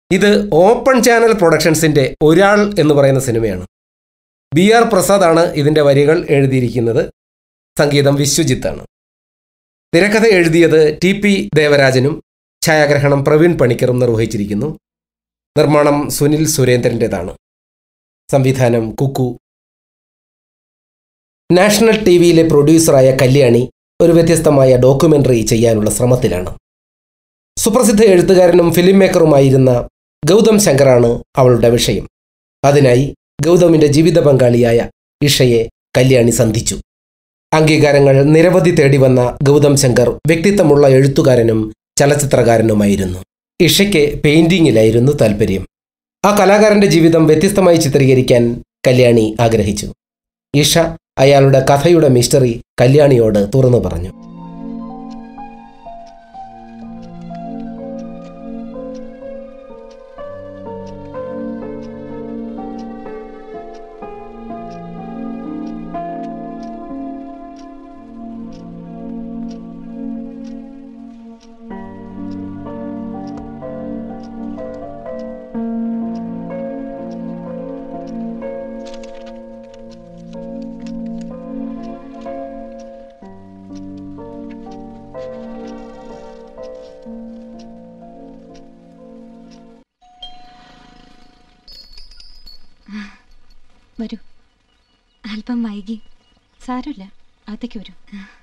ഇത് open channel പ്രൊഡക്ഷൻസിന്റെ ഒരാൾ എന്ന് പറയുന്ന സിനിമയാണ് ബി ആർ പ്രസാദാണ് ഇതിന്റെ വരികൾ എഴുതിയിരിക്കുന്നത് സംഗീതം വിശ്വജിത്താണ് തിരക്കഥ എഴുതിയത് ടി പി ദേവരാജനും ഛായാഗ്രഹണം പ്രവീൺ പണിക്കറും നിർവഹിച്ചിരിക്കുന്നു നിർമ്മാണം സുനിൽ സുരേന്ദ്രൻ്റെതാണ് സംവിധാനം കുക്കു നാഷണൽ ടി വിയിലെ പ്രൊഡ്യൂസറായ കല്യാണി ഒരു വ്യത്യസ്തമായ ഡോക്യുമെൻ്ററി ചെയ്യാനുള്ള ശ്രമത്തിലാണ് സുപ്രസിദ്ധ എഴുത്തുകാരനും ഫിലിം മേക്കറുമായിരുന്ന ഗൗതം ശങ്കറാണ് അവളുടെ വിഷയം അതിനായി ഗൗതമിൻ്റെ ജീവിത പങ്കാളിയായ ഇഷയെ കല്യാണി സന്ധിച്ചു അംഗീകാരങ്ങൾ നിരവധി തേടി വന്ന ഗൗതം ശങ്കർ വ്യക്തിത്വമുള്ള എഴുത്തുകാരനും ചലച്ചിത്രകാരനുമായിരുന്നു ഇഷയ്ക്ക് പെയിന്റിങ്ങിലായിരുന്നു താല്പര്യം ആ കലാകാരന്റെ ജീവിതം വ്യത്യസ്തമായി ചിത്രീകരിക്കാൻ കല്യാണി ആഗ്രഹിച്ചു ഇഷ അയാളുടെ കഥയുടെ മിസ്റ്ററി കല്യാണിയോട് തുറന്നു പറഞ്ഞു വരൂ അല്പം വൈകി സാരമില്ല അകത്തേക്ക് വരൂ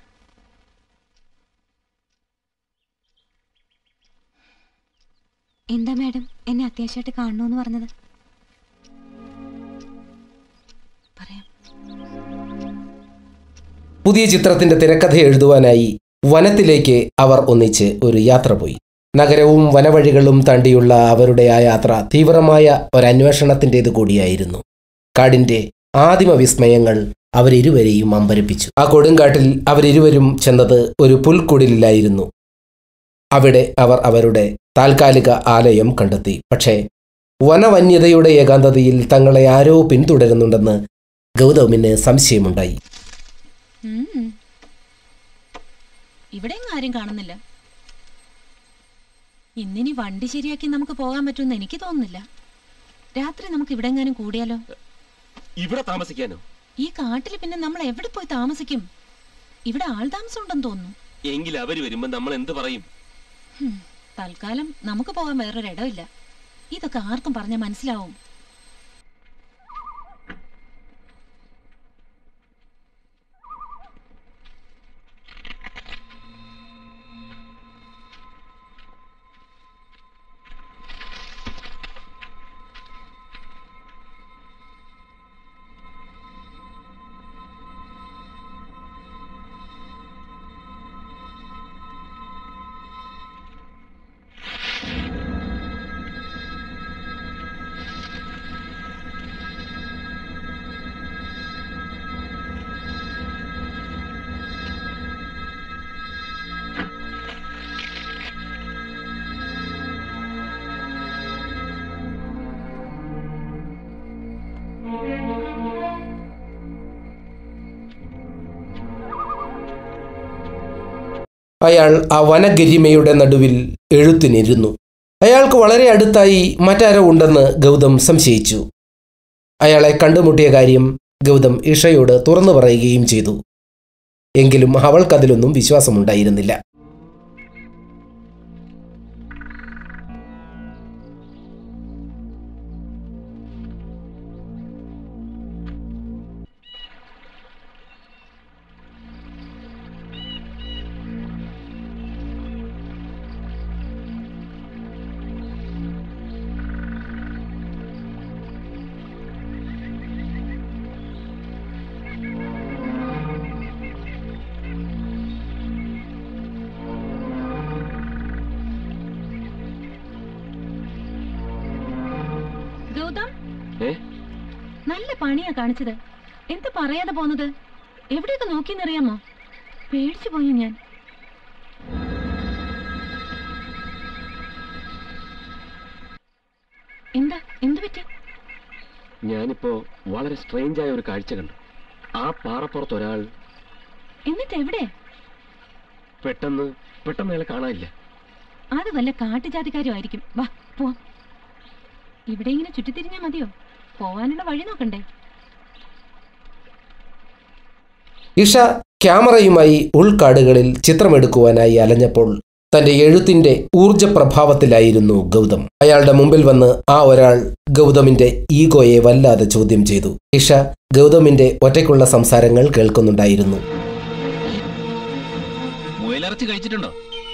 എന്താ മാഡം എന്നെ അത്യാവശ്യമായിട്ട് കാണണമെന്ന് പറഞ്ഞത് പറയാം പുതിയ ചിത്രത്തിന്റെ തിരക്കഥ എഴുതുവാനായി വനത്തിലേക്ക് അവർ ഒന്നിച്ച് ഒരു യാത്ര പോയി നഗരവും വനവഴികളും താണ്ടിയുള്ള അവരുടെ ആ യാത്ര തീവ്രമായ ഒരന്വേഷണത്തിൻ്റേത് കൂടിയായിരുന്നു കാടിന്റെ ആദിമ വിസ്മയങ്ങൾ അവരിരുവരെയും അമ്പരപ്പിച്ചു ആ കൊടുങ്കാട്ടിൽ അവരിരുവരും ചെന്നത് ഒരു പുൽക്കുടിലായിരുന്നു അവിടെ അവർ അവരുടെ താൽക്കാലിക ആലയം കണ്ടെത്തി പക്ഷേ വനവന്യതയുടെ ഏകാന്തതയിൽ തങ്ങളെ ആരോ പിന്തുടരുന്നുണ്ടെന്ന് ഗൗതമിന് സംശയമുണ്ടായി ഇവിടെ ആരും കാണുന്നില്ല ഇന്നിനി വണ്ടി ശരിയാക്കി നമുക്ക് പോകാൻ പറ്റുമെന്ന് എനിക്ക് തോന്നുന്നില്ല രാത്രി നമുക്ക് ഇവിടെ എങ്ങാനും കൂടിയാലോ ഇവിടെ താമസിക്കാനോ ഈ കാട്ടിൽ പിന്നെ നമ്മൾ എവിടെ പോയി താമസിക്കും ഇവിടെ ആൾ താമസം ഉണ്ടെന്ന് തോന്നുന്നു എങ്കിൽ അവര് വരുമ്പോ നമ്മൾ എന്ത് പറയും ഹും, തൽക്കാലം നമുക്ക് പോകാൻ വേറൊരു ഇടമില്ല ഇതൊക്കെ ആർക്കും പറഞ്ഞാൽ മനസ്സിലാവും അയാൾ ആ വനഗരിമയുടെ നടുവിൽ എഴുത്തിനിരുന്നു അയാൾക്ക് വളരെ അടുത്തായി മറ്റാരോ ഉണ്ടെന്ന് ഗൗതം സംശയിച്ചു അയാളെ കണ്ടുമുട്ടിയ കാര്യം ഗൗതം ഇഷയോട് തുറന്നു പറയുകയും ചെയ്തു എങ്കിലും അവൾക്കതിലൊന്നും വിശ്വാസമുണ്ടായിരുന്നില്ല ഗൗതം ഏ നല്ല പണിയാ കാണിച്ചത് എന്താ പറയാതെ പോന്നത് എവിടെയൊക്കെ നോക്കിയെന്നറിയാമോ പേടിച്ചു പോയി ഞാൻ എന്താ എന്തു പറ്റി ഞാനിപ്പോ വളരെ സ്ട്രേഞ്ച് ആയ ഒരു കാഴ്ച കണ്ടു ആ പാറപ്പുറത്ത് ഒരാൾ എന്നിട്ട് എവിടെ പെട്ടെന്ന് പെട്ടെന്ന് അയാളെ കാണാനില്ല അത് വല്ല കാട്ടുജാതിക്കാരും ആയിരിക്കും വാ പോവാം ഇവിടെ ഇങ്ങനെ ചുറ്റിത്തിരിഞ്ഞാ മതിയോ പോവാനുള്ള വഴി നോക്കണ്ടേ ഇഷ ക്യാമറയുമായി ഉൾക്കാടുകളിൽ ചിത്രമെടുക്കുവാനായി അലഞ്ഞപ്പോൾ തന്റെ എഴുത്തിന്റെ ഊർജപ്രഭാവത്തിലായിരുന്നു ഗൗതം അയാളുടെ മുമ്പിൽ വന്ന് ആ ഒരാൾ ഗൗതമിന്റെ ഈഗോയെ വല്ലാതെ ചോദ്യം ചെയ്തു ഇഷ ഗൗതമിന്റെ ഒറ്റയ്ക്കുള്ള സംസാരങ്ങൾ കേൾക്കുന്നുണ്ടായിരുന്നു മുയലിറച്ചി കഴിച്ചിട്ടുണ്ടോ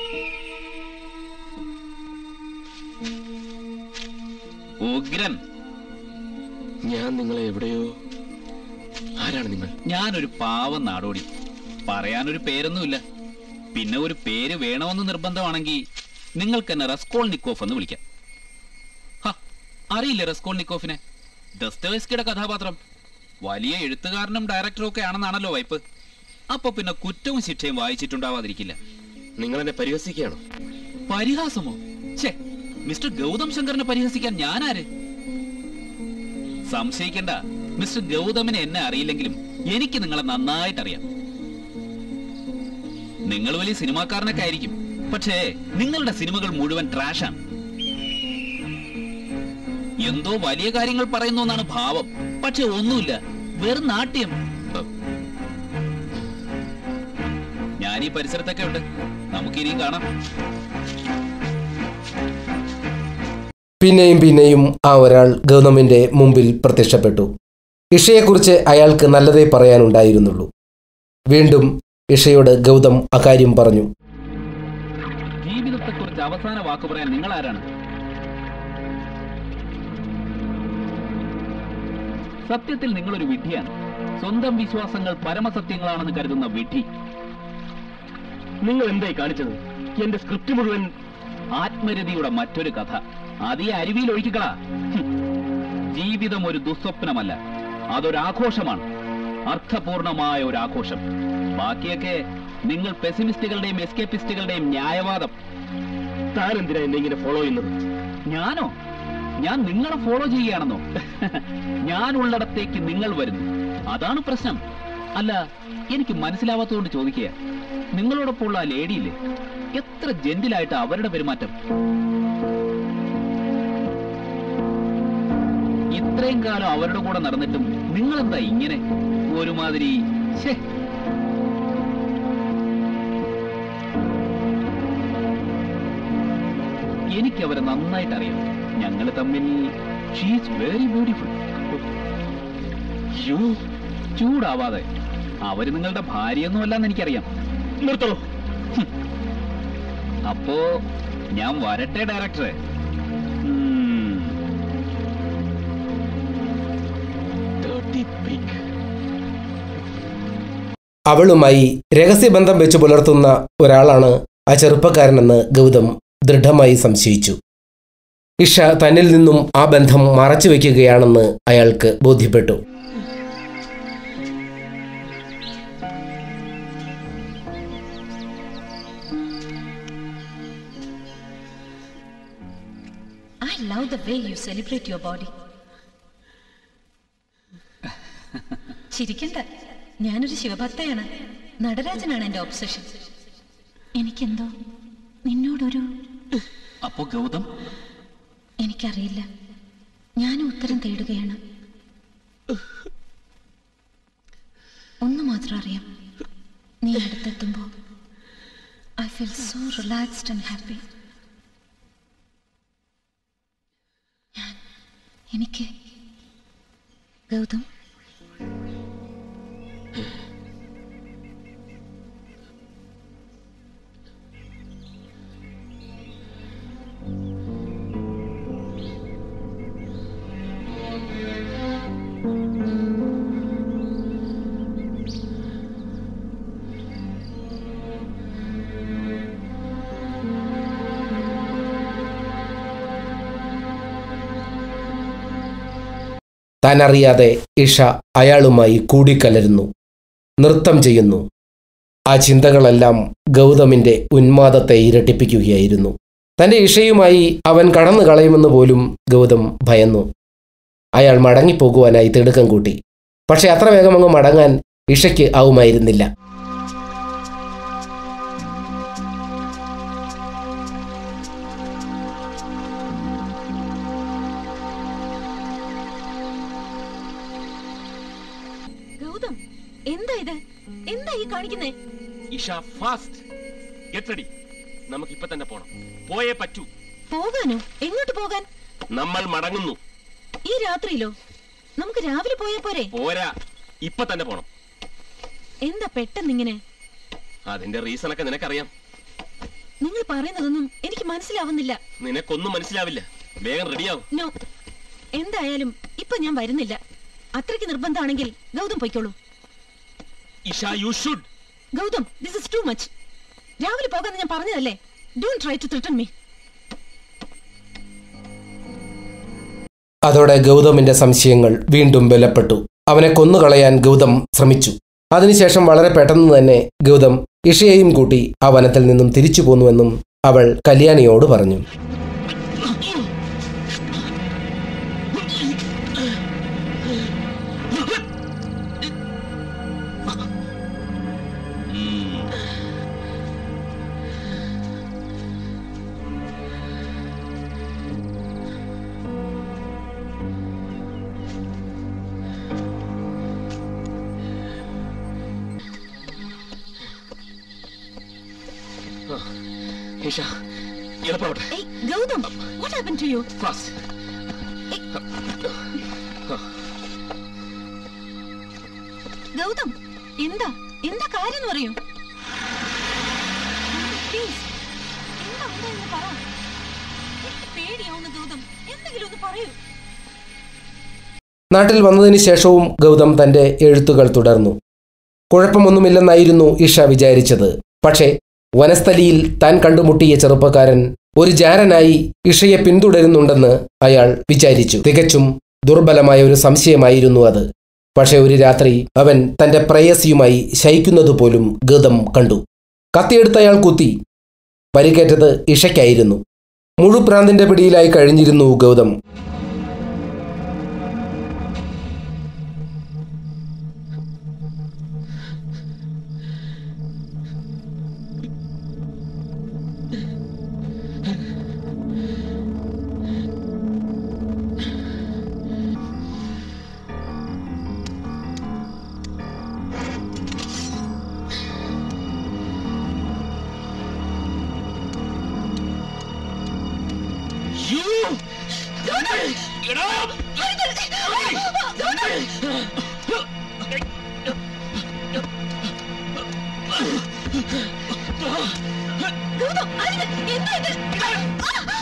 ഉഗ്രൻ ഞാൻ നിങ്ങളെ എവിടെയോ ആരാണ് നിങ്ങൾ ഞാനൊരു പാവം നാടോടി പറയാനൊരു പേരൊന്നുമില്ല പിന്നെ ഒരു പേര് വേണമെന്ന് നിർബന്ധമാണെങ്കിൽ നിങ്ങൾക്ക് എന്നെ റസ്കോൾ നിക്കോഫ് എന്ന് വിളിക്കാം ഹ, അറിയില്ലേ റസ്കോൾ നിക്കോഫിനെ ദസ്തവേസ്കിയുടെ കഥാപാത്രം വലിയ എഴുത്തുകാരനും ഡയറക്ടറും ഒക്കെ ആണെന്നാണല്ലോ വൈപ്പ് അപ്പൊ പിന്നെ കുറ്റവും ശിക്ഷയും വായിച്ചിട്ടുണ്ടാവാതിരിക്കില്ല നിങ്ങൾ എന്നെ പരിഹസിക്കുകയാണോ പരിഹാസമോ ഛേ മിസ്റ്റർ ഗൗതം ശങ്കറിനെ പരിഹസിക്കാൻ ഞാനാര് സംശയിക്കണ്ട മിസ്റ്റർ ഗൗതമിനെ എന്നെ അറിയില്ലെങ്കിലും എനിക്ക് നിങ്ങളെ നന്നായിട്ട് അറിയാം നിങ്ങൾ വലിയ സിനിമാക്കാരനൊക്കെ ആയിരിക്കും പക്ഷേ നിങ്ങളുടെ സിനിമകൾ മുഴുവൻ ട്രാഷാണ് എന്തോ വലിയ കാര്യങ്ങൾ പറയുന്നു എന്നാണ് ഭാവം പക്ഷെ ഒന്നുമില്ല വെറും നാട്യം ഞാൻ ഈ പരിസരത്തൊക്കെ ഉണ്ട് നമുക്കിനിയും കാണാം പിന്നെയും പിന്നെയും ആ ഒരാൾ ഗൗതമിന്റെ മുമ്പിൽ പ്രത്യക്ഷപ്പെട്ടു ഇഷയെക്കുറിച്ച് അയാൾക്ക് നല്ലതേ പറയാനുണ്ടായിരുന്നുള്ളൂ വീണ്ടും ഇഷയോട് ഗൗതം അക്കാര്യം പറഞ്ഞു ജീവിതത്തെക്കുറിച്ച് അവസാന വാക്ക് പറയാൻ നിങ്ങൾ ആരാണ് സത്യത്തിൽ നിങ്ങളൊരു വിഡ്ഢിയാണ് സ്വന്തം വിശ്വാസങ്ങൾ പരമസത്യങ്ങളാണെന്ന് കരുതുന്ന വിഡ്ഢി നിങ്ങൾ എന്തായി കാണിച്ചത് എന്റെ സ്ക്രിപ്റ്റ് മുഴുവൻ ആത്മരതിയുടെ മറ്റൊരു കഥ അത് ഈ അരുവിയിൽ ഒഴുക്കിക്കളാ ഹും. ജീവിതം ഒരു ദുസ്വപ്നമല്ല അതൊരു ആഘോഷമാണ് അർത്ഥപൂർണമായ ഒരു ആഘോഷം ബാക്കിയൊക്കെ നിങ്ങൾ പെസിമിസ്റ്റുകളുടെയും എസ്കേപ്പിസ്റ്റുകളുടെയും ന്യായവാദം താൻ എന്തിനാ എന്നെ ഇങ്ങനെ ഫോളോ ചെയ്യുന്നത് ഞാനോ ഞാൻ നിങ്ങളെ ഫോളോ ചെയ്യുകയാണെന്നോ ഞാൻ ഉള്ളിടത്തേക്ക് നിങ്ങൾ വരുന്നു അതാണ് പ്രശ്നം അല്ല എനിക്ക് മനസ്സിലാവാത്തതുകൊണ്ട് ചോദിക്കുക നിങ്ങളോടൊപ്പമുള്ള ആ ലേഡിയില്ലേ എത്ര ജെന്റിലായിട്ട് അവരുടെ പെരുമാറ്റം ഇത്രയും കാലം അവരുടെ കൂടെ നടന്നിട്ടും നിങ്ങളെന്താ ഇങ്ങനെ ഒരുമാതിരി ഛേ എനിക്ക് അവരെ നന്നായിട്ട് അറിയാം ഞങ്ങൾ തമ്മിൽ ഷീസ് വെരി ബ്യൂട്ടിഫുൾ യു ചൂടാവാതെ അവര് നിങ്ങളുടെ ഭാര്യയൊന്നുമല്ലെന്ന് എനിക്കറിയാം നിർത്തണോ അപ്പോ ഞാൻ വരട്ടെ ഡയറക്ടറെ ഉം. അവളുമായി രഹസ്യബന്ധം വെച്ച് പുലർത്തുന്ന ഒരാളാണ് ആ ചെറുപ്പക്കാരനെന്ന് ഗൗതം ദൃഢമായി സംശയിച്ചു ഇഷ തന്നിൽ നിന്നും ആ ബന്ധം മറച്ചു വയ്ക്കുകയാണെന്ന് അയാൾക്ക് ബോധ്യപ്പെട്ടു I love the way you celebrate your body. ചിരിക്കണ്ട ഞാനൊരു ശിവഭക്തയാണ് നടരാജനാണ് എന്റെ ഒബ്സഷൻ എനിക്കെന്തോ നിന്നോടൊരു അപ്പോ ഗൗതം എനിക്കറിയില്ല ഞാനും ഉത്തരം തേടുകയാണ് ഒന്ന് മാത്രം അറിയാം നീ അടുത്തെത്തുമ്പോൾ I feel so relaxed and happy ഞാൻ എനിക്ക് ഗൗതം താൻ അറിയാതെ ഇഷ അയാളുമായി കൂടിക്കലരുന്നു നൃത്തം ചെയ്യുന്നു ആ ചിന്തകളെല്ലാം ഗൗതമിന്റെ ഉന്മാദത്തെ ഇരട്ടിപ്പിക്കുകയായിരുന്നു തന്റെ ഇഷയുമായി അവൻ കടന്നു കളയുമെന്ന് പോലും ഗൗതം ഭയന്നു അയാൾ മടങ്ങിപ്പോകുവാനായി തിടുക്കം കൂട്ടി പക്ഷെ അത്ര വേഗം അങ്ങ് മടങ്ങാൻ ഇഷയ്ക്ക് ആവുമായിരുന്നില്ല എന്താ ഇത് എന്താ ഈ കാണിക്കുന്നേ ഇഷ ഫാസ്റ്റ് ഗെറ്റ് റെഡി നമുക്ക് ഇപ്പൊ തന്നെ പോണം പോയേ പറ്റൂ പോകാനോ എങ്ങോട്ട് പോകാൻ നമ്മൾ മടങ്ങുന്നു ഈ രാത്രിയിലോ നമുക്ക് രാവിലെ പോയാ പോരെ പോരാ ഇപ്പൊ തന്നെ പോണം എന്താ പെട്ടെന്നിങ്ങനെ അതിന്റെ റീസൺ ഒക്കെ നിനക്കറിയാം നിങ്ങൾ പറയുന്നതൊന്നും എനിക്ക് മനസ്സിലാവുന്നില്ല നിനക്കൊന്നും മനസ്സിലാവില്ല വേഗം റെഡിയാവും നോ എന്തായാലും ഇപ്പൊ ഞാൻ വരുന്നില്ല അത്രയ്ക്ക് നിർബന്ധമാണെങ്കിൽ ഗൗതം പൊയ്ക്കോളൂ Isha you should Gautham this is too much രാവിലെ പോകാന്ന് ഞാൻ പറഞ്ഞതല്ലേ don't try to threaten me അതോടെ ഗൗതമിന്റെ സംശയങ്ങൾ വീണ്ടും ബലപ്പെട്ടു അവനെ കൊന്നുകളയാൻ ഗൗതം ശ്രമിച്ചു അതിനുശേഷം വളരെ പെട്ടെന്ന് തന്നെ ഗൗതം ഇഷയെയും കൂട്ടി ആ വനത്തിൽ നിന്നും തിരിച്ചു പോന്നുവെന്നും അവൾ കല്യാണിയോട് പറഞ്ഞു ഇഷ എളുപ്പമാവട്ടെ ഏയ് Gautham what happen to you fast Gautham എന്താ എന്താ കാര്യം എന്ന് പറയൂ Please, എന്താ ഉണ്ടായെന്ന് പറ എനിക്ക് പേടിയാവുന്ന ഗൗതം എന്തെങ്കിലും ഒന്ന് പറയൂ നാട്ടിൽ വന്നതിന് ശേഷവും ഗൗതം തന്റെ എഴുത്തുകൾ തുടർന്നു കുഴപ്പമൊന്നുമില്ലെന്നായിരുന്നു ഇഷ വിചാരിച്ചത് പക്ഷേ വനസ്ഥലിയിൽ താൻ കണ്ടുമുട്ടിയ ചെറുപ്പക്കാരൻ ഒരു ജാരനായി ഇഷയെ പിന്തുടരുന്നുണ്ടെന്ന് അയാൾ വിചാരിച്ചു തികച്ചും ദുർബലമായ ഒരു സംശയമായിരുന്നു അത് പക്ഷേ ഒരു രാത്രി അവൻ തന്റെ പ്രേയസിയുമായി ശയിക്കുന്നത് പോലും ഗൗതം കണ്ടു കത്തിയെടുത്ത് അയാൾ കുത്തി പരിക്കേറ്റത് ഇഷയ്ക്കായിരുന്നു മുഴുപ്രാന്തിന്റെ പിടിയിലായി കഴിഞ്ഞിരുന്നു Gautam You! Get up! Gautam അരുത് എന്താ ഇത്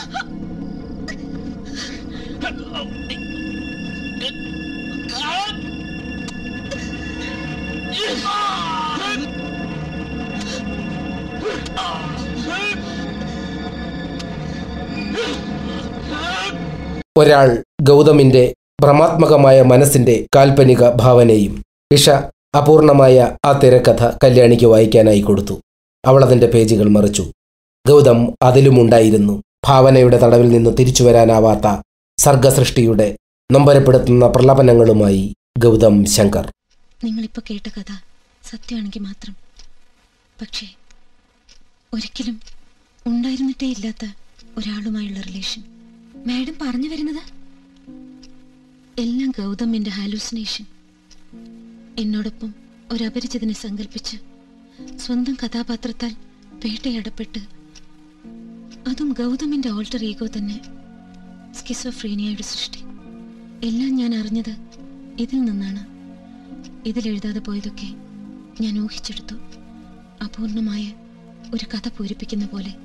ഒരാൾ ഗൗതമിന്റെ ഭ്രമാത്മകമായ മനസ്സിന്റെ കാൽപ്പനിക ഭാവനയും ഇഷ അപൂർണമായ ആ തിരക്കഥ കല്യാണിക്ക് വായിക്കാനായി കൊടുത്തു അവൾ അതിന്റെ പേജുകൾ മറിച്ചു ഗൗതം അതിലുമുണ്ടായിരുന്നു ഭാവനയുടെ തടവിൽ നിന്ന് തിരിച്ചു വരാനാവാത്ത സർഗസൃഷ്ടിയുടെ നൊമ്പരപ്പെടുത്തുന്ന പ്രലപനങ്ങളുമായി ഗൗതം ശങ്കർ നിങ്ങളിപ്പോ കേട്ട കഥ സത്യമാണെങ്കിൽ മാത്രം പക്ഷേ ഒരിക്കലും ഉണ്ടായിരുന്നിട്ടേ ഇല്ലാത്ത ഒരാളുമായുള്ള റിലേഷൻ മാഡം പറഞ്ഞു വരുന്നത് എല്ലാം ഗൗതമിന്റെ ഹാലൂസിനേഷൻ എന്നോടൊപ്പം ഒരു അപരിചിതനെ സങ്കല്പിച്ച് സ്വന്തം കഥാപാത്രത്താൽ വേട്ടയാടപ്പെട്ട് അതും ഗൗതമിന്റെ ഓൾട്ടർ ഈഗോ തന്നെ സ്കിസോഫ്രീനിയയുടെ സൃഷ്ടി എല്ലാം ഞാൻ അറിഞ്ഞത് ഇതിൽ നിന്നാണ് ഇതിലെഴുതാതെ പോയതൊക്കെ ഞാൻ ഊഹിച്ചെടുത്തു അപൂർണമായ ഒരു കഥ പൂരിപ്പിക്കുന്ന പോലെ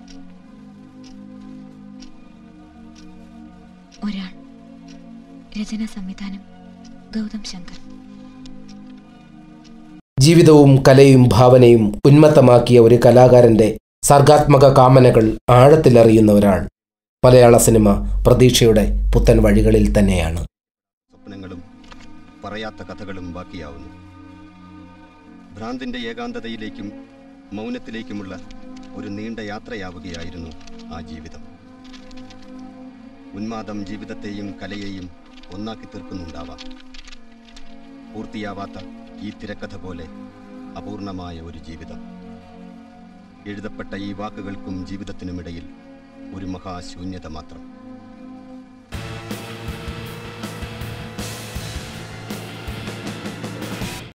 ഒരാൾ രചന സംവിധാനം ഗൗതം ശങ്കർ ജീവിതവും കലയും ഭാവനയും ഉന്മത്തമാക്കിയ ഒരു കലാകാരന്റെ സർഗാത്മക കാമനകൾ ആഴത്തിലറിയുന്ന ഒരാൾ മലയാള സിനിമ പ്രതീക്ഷയുടെ പുത്തൻ വഴികളിൽ തന്നെയാണ് സ്വപ്നങ്ങളും പറയാത്ത കഥകളും ബാക്കിയാവുന്നു ഭ്രാന്തിന്റെ ഏകാന്തതയിലേക്കും മൗനത്തിലേക്കുമുള്ള ഒരു നീണ്ട യാത്രയാവുകയായിരുന്നു ആ ജീവിതം ഉന്മാദം ജീവിതത്തെയും കലയെയും ഒന്നാക്കി തീർക്കുന്നുണ്ടാവാം പൂർത്തിയാവാത്ത ഈ തിരക്കഥ പോലെ അപൂർണമായ ഒരു ജീവിതം എഴുതപ്പെട്ട ഈ വാക്കുകൾക്കും ജീവിതത്തിനുമിടയിൽ ഒരു മഹാശൂന്യത മാത്രം